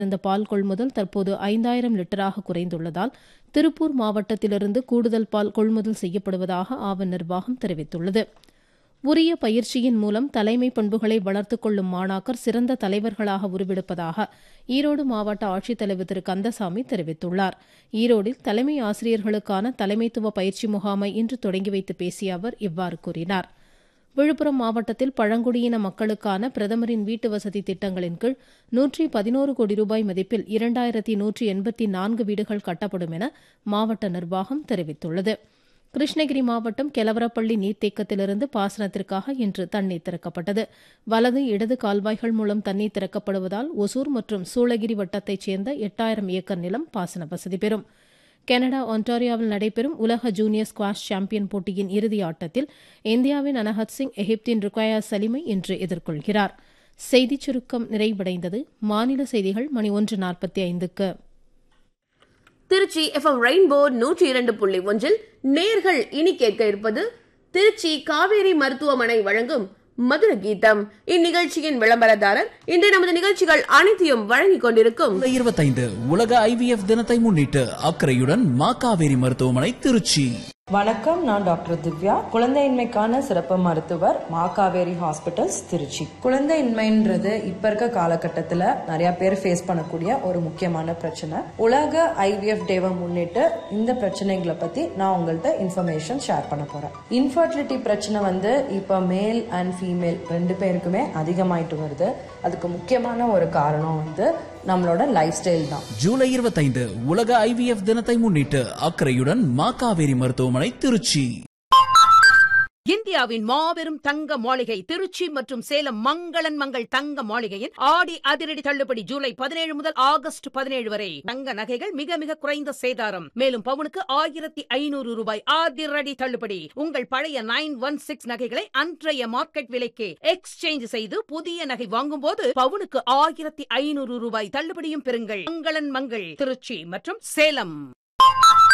இந்த பால் கொள்முதல் தற்போது ஐந்தாயிரம் லிட்டராக குறைந்துள்ளதால் திருப்பூர் மாவட்டத்திலிருந்து கூடுதல் பால் கொள்முதல் செய்யப்படுவதாக ஆவின் நிர்வாகம் தெரிவித்துள்ளது உரிய பயிற்சியின் மூலம் தலைமை பண்புகளை வளர்த்துக் கொள்ளும் மாணாக்கர் சிறந்த தலைவர்களாக உருவெடுப்பதாக ஈரோடு மாவட்ட ஆட்சித்தலைவர் திரு கந்தசாமி தெரிவித்துள்ளார் ஈரோடில் தலைமை ஆசிரியர்களுக்கான தலைமைத்துவ பயிற்சி முகாமை இன்று தொடங்கி வைத்து பேசிய அவர் இவ்வாறு கூறினார் விழுப்புரம் மாவட்டத்தில் பழங்குடியின மக்களுக்கான பிரதமரின் வீட்டு வசதி திட்டங்களின் கீழ் நூற்றி பதினோரு கோடி ரூபாய் மதிப்பில் இரண்டாயிரத்தி நூற்றி எண்பத்தி நான்கு வீடுகள் கட்டப்படும் என மாவட்ட நிர்வாகம் தெரிவித்துள்ளது கிருஷ்ணகிரி மாவட்டம் கெலவரப்பள்ளி நீர்த்தேக்கத்திலிருந்து பாசனத்திற்காக இன்று தண்ணீர் திறக்கப்பட்டது வலது இடது கால்வாய்கள் மூலம் தண்ணீர் திறக்கப்படுவதால் ஒசூர் மற்றும் சூளகிரி வட்டத்தைச் சேர்ந்த எட்டாயிரம் ஏக்கர் நிலம் பாசன வசதி பெறும் கனடா ஒன்டாரியோவில் நடைபெறும் உலக ஜூனியர் ஸ்குவாஷ் சாம்பியன் போட்டியின் இறுதி ஆட்டத்தில் இந்தியாவின் அனஹத் சிங் எகிப்தின் ருக்காயா சலிமை இன்று எதிர்கொள்கிறார் செய்திச் சுருக்கம் நிறைவடைந்தது மாநில செய்திகள் மணி ஒன்று நாற்பத்தி ஐந்துக்கு திருச்சி எஃப்எம் ரெயின்போ நூற்றி இரண்டு புள்ளி ஒன்றில் நேர்கள் இனி கேட்க இருப்பது திருச்சி காவேரி மருத்துவமனை வழங்கும் மதுர கீதம் இந்நிகழ்ச்சியின் விளம்பரதாரர் இன்று நமது நிகழ்ச்சிகள் அனைத்தையும் வழங்கிக் கொண்டிருக்கும் இருபத்தைந்து உலக ஐவிஎஃப் தினத்தை முன்னிட்டு அக்கறையுடன் மா காவேரி மருத்துவமனை திருச்சி வணக்கம் நான் டாக்டர் திவ்யா குழந்தையின்மைக்கான சிறப்பு மருத்துவர் மாகாவேரி ஹாஸ்பிட்டல்ஸ் திருச்சி குழந்தையின்மைன்றது இப்ப இருக்க காலகட்டத்துல நிறைய பேர் ஃபேஸ் பண்ணக்கூடிய ஒரு முக்கியமான பிரச்சனை உலக ஐவிஎஃப் டேவை முன்னிட்டு இந்த பிரச்சனைகளை பத்தி நான் உங்கள்கிட்ட இன்ஃபர்மேஷன் ஷேர் பண்ண போறேன் இன்ஃபர்டிலிட்டி பிரச்சனை வந்து இப்ப மேல் அண்ட் ஃபீமேல் ரெண்டு பேருக்குமே அதிகமாயிட்டு வருது அதுக்கு முக்கியமான ஒரு காரணம் வந்து நம்மளோட லைஃப் ஸ்டைல் தான் ஜூலை இருபத்தைந்து உலக ஐவிஎஃப் தினத்தை முன்னிட்டு அக்கறையுடன் மா காவேரி மருத்துவமனை திருச்சி இந்தியாவின் மாபெரும் தங்க மாளிகை திருச்சி மற்றும் சேலம் மங்களன் மங்கள் தங்க மாளிகையின் ஆடி அதிரடி தள்ளுபடி ஜூலை பதினேழு முதல் ஆகஸ்ட் பதினேழு வரை தங்க நகைகள் மிக மிக குறைந்த சேதாரம் மேலும் பவுனுக்கு ஆயிரத்தி ஐநூறு ரூபாய் அதிரடி தள்ளுபடி உங்கள் பழைய நைன் ஒன் சிக்ஸ் நகைகளை அன்றைய மார்க்கெட் விலைக்கு எக்ஸ்சேஞ்ச் செய்து புதிய நகை வாங்கும்போது பவுனுக்கு ஆயிரத்தி ஐநூறு ரூபாய் தள்ளுபடியும் பெறுங்கள் மங்களன் மங்கள் திருச்சி மற்றும் சேலம்